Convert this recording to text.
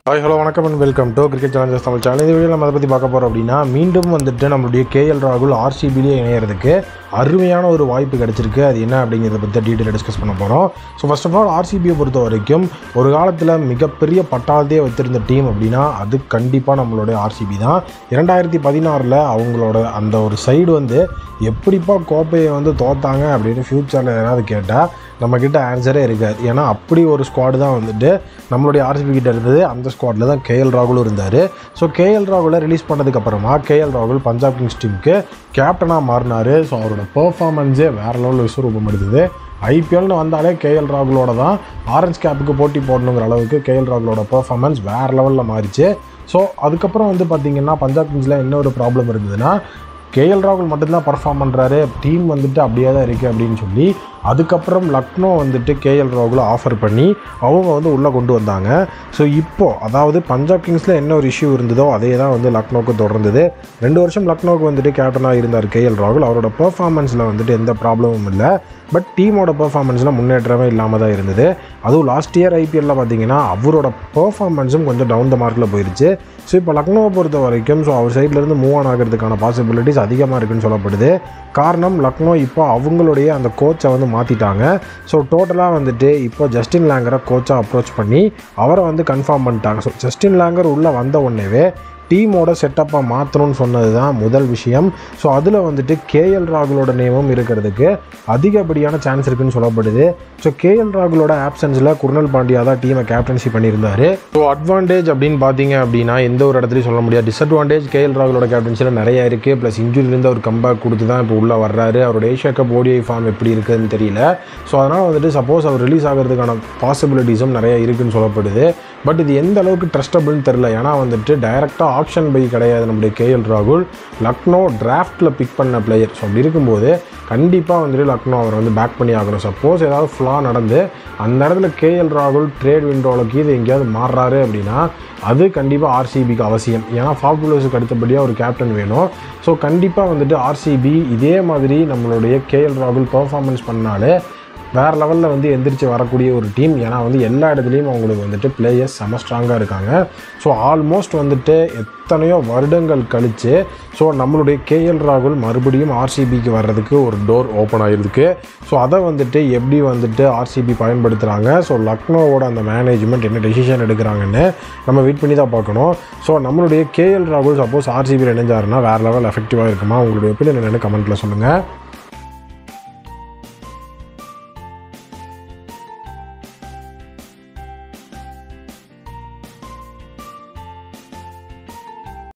hi hello வணக்கம் and welcome to cricket challengers Tamil channel இந்த video நம்ம அதை பற்றி பார்க்க போகிறோம் அப்படின்னா மீண்டும் வந்துட்டு நம்மளுடைய கேஎல் ராகுல் ஆர்சிபிலேயே இணையறதுக்கு அருமையான ஒரு வாய்ப்பு கிடைச்சிருக்கு அது என்ன அப்படிங்கிறத பற்றி டீட்டெயில் டிஸ்கஸ் பண்ண போகிறோம் ஸோ ஃபர்ஸ்ட் ஆஃப் ஆல் ஆர்சிபியை பொறுத்த வரைக்கும் ஒரு காலத்தில் மிகப்பெரிய பட்டாளத்தையே வச்சிருந்த டீம் அப்படின்னா அது கண்டிப்பாக நம்மளுடைய ஆர்சிபி தான் இரண்டாயிரத்தி பதினாறில் அவங்களோட அந்த ஒரு சைடு வந்து எப்படிப்பா கோப்பையை வந்து தோத்தாங்க அப்படின்னு ஃப்யூச்சரில் யாராவது கேட்டால் நம்மக்கிட்ட ஆன்சரே இருக்காது ஏன்னா அப்படி ஒரு ஸ்குவாடு தான் வந்துட்டு நம்மளுடைய ஆர்சிபி கிட்ட இருந்தது அந்த ஸ்குவாடில் தான் கேஎல் ராகுலும் இருந்தார் ஸோ கேஎல் ராகுலை ரிலீஸ் பண்ணதுக்கப்புறமா கேஎல் ராகுல் பஞ்சாப் கிங்ஸ் டீமுக்கு கேப்டனாக மாறினார் ஸோ அவரோட பெர்ஃபார்மன்ஸே வேறு லெவலில் விஸ்வரூபம் எடுத்தது ஐபிஎல்னு வந்தாலே கேஎல் ராகுலோட தான் ஆரஞ்ச் கேப்புக்கு போட்டி போடணுங்கிற அளவுக்கு கேஎல் ராகுலோட பெர்ஃபார்மன்ஸ் வேறு லெவலில் மாறிச்சு ஸோ அதுக்கப்புறம் வந்து பார்த்திங்கன்னா பஞ்சாப் கிங்ஸில் என்ன ஒரு ப்ராப்ளம் இருந்ததுன்னா கேஎல் ராகுல் மட்டும்தான் பர்ஃபார்ம் பண்ணுறாரு டீம் வந்துட்டு அப்படியே தான் இருக்குது அப்படின்னு சொல்லி அதுக்கப்புறம் லக்னோ வந்துட்டு கேஎல் ராகுலை ஆஃபர் பண்ணி அவங்க வந்து உள்ளே கொண்டு வந்தாங்க ஸோ இப்போது அதாவது பஞ்சாப் கிங்ஸில் என்ன ஒரு இஷ்யூ இருந்ததோ அதே தான் வந்து லக்னோவுக்கு தொடர்ந்தது ரெண்டு வருஷம் லக்னோவுக்கு வந்துட்டு கேப்டனாக இருந்தார் கேஎல் ராகுல் அவரோட பெர்ஃபார்மன்ஸில் வந்துட்டு எந்த ப்ராப்ளமும் இல்லை பட் டீமோட பெர்ஃபார்மன்ஸில் முன்னேற்றமே இல்லாமல் தான் இருந்தது அதுவும் லாஸ்ட் இயர் ஐபிஎல்லில் பார்த்தீங்கன்னா அவரோட பெர்ஃபார்மன்ஸும் கொஞ்சம் டவுன் த மார்க்கில் போயிருச்சு ஸோ இப்போ லக்னோவை பொறுத்த வரைக்கும் ஸோ அவர் சைட்லேருந்து மூவ் ஆன் ஆகிறதுக்கான பாசிபிலிட்டிஸ் அதிகமாக இருக்குன்னு சொல்லப்படுது காரணம் லக்னோ இப்போ அவங்களுடைய அந்த கோச்சை வந்து மாற்றிட்டாங்க ஸோ டோட்டலாக வந்துட்டு இப்போ ஜஸ்டின் லேங்கரை கோச்சாக அப்ரோச் பண்ணி அவரை வந்து கன்ஃபார்ம் பண்ணிட்டாங்க ஸோ ஜஸ்டின் லேங்கர் உள்ளே வந்த உடனேவே டீமோட செட்டப்பாக மாற்றணும்னு சொன்னது தான் முதல் விஷயம் ஸோ அதில் வந்துட்டு கேஎல் ராகுலோட நேமும் இருக்கிறதுக்கு அதிகப்படியான சான்ஸ் இருக்குன்னு சொல்லப்படுது ஸோ கேஎல் ராகுலோட ஆப்சன்ஸில் குர்னல் பாண்டியா தான் டீமை கேப்டன்சி பண்ணியிருந்தாரு ஸோ அட்வான்டேஜ் அப்படின்னு பார்த்தீங்க அப்படின்னா எந்த ஒரு இடத்துலையும் சொல்ல முடியாது டிஸ்அட்வான்டேஜ் கேஎல் ராகுலோட கேப்டன்சியில் நிறைய இருக்குது ப்ளஸ் இன்ஜுரிலேருந்து அவர் கம்பேக் கொடுத்து தான் இப்போ உள்ளே வர்றாரு அவரோட ஏஷியா கப் ஓடிஐ ஃபார்ம் எப்படி இருக்குதுன்னு தெரியல ஸோ அதனால் வந்துட்டு சப்போஸ் அவர் ரிலீஸ் ஆகிறதுக்கான பாசிபிலிட்டிஸும் நிறைய இருக்குன்னு சொல்லப்படுது பட் இது எந்த அளவுக்கு ட்ரஸ்டபிள்னு தெரில ஏன்னா வந்துட்டு டைரெக்டாக ஆப்ஷன் பை கிடையாது நம்முடைய கேஎல் ராகுல் லக்னோ டிராஃப்ட்டில் பிக் பண்ண பிளேயர் ஸோ அப்படி இருக்கும்போது கண்டிப்பாக வந்துட்டு லக்னோ அவர் வந்து பேக் பண்ணி ஆகணும் சப்போஸ் ஏதாவது ஃப்ளா நடந்து அந்த இடத்துல கேஎல் ராகுல் ட்ரேட் விண்டோவில் கீது எங்கேயாவது மாறுறாரு அப்படின்னா அது கண்டிப்பாக ஆர்சிபிக்கு அவசியம் ஏன்னா ஃபார்முலர்ஸுக்கு அடுத்தபடியாக ஒரு கேப்டன் வேணும் ஸோ கண்டிப்பாக வந்துட்டு ஆர்சிபி இதே மாதிரி நம்மளுடைய கேஎல் ராகுல் பர்ஃபார்மன்ஸ் பண்ணாலே வேறு லெவலில் வந்து எந்திரிச்சு வரக்கூடிய ஒரு டீம் ஏன்னா வந்து எல்லா இடத்துலையும் அவங்களுக்கு வந்துட்டு பிளேயர்ஸ் செம ஸ்ட்ராங்காக இருக்காங்க ஸோ ஆல்மோஸ்ட் வந்துட்டு எத்தனையோ வருடங்கள் கழித்து ஸோ நம்மளுடைய கேஎல் ராகுல் மறுபடியும் ஆர்சிபிக்கு வர்றதுக்கு ஒரு டோர் ஓப்பன் ஆகிருக்கு ஸோ அதை வந்துட்டு எப்படி வந்துட்டு ஆர்சிபி பயன்படுத்துகிறாங்க ஸோ லக்னோவோட அந்த மேனேஜ்மெண்ட் என்ன டெசிஷன் எடுக்கிறாங்கன்னு நம்ம வெயிட் பண்ணி தான் பார்க்கணும் ஸோ நம்மளுடைய கேஎல் ராகுல் சப்போஸ் ஆர்சிபியில் இணைஞ்சாருன்னா வேறு லெவல் எஃபெக்டிவாக இருக்குமா உங்களுடைய ஒப்பீனியன் என்னென்னு கமெண்ட்டில் சொல்லுங்கள்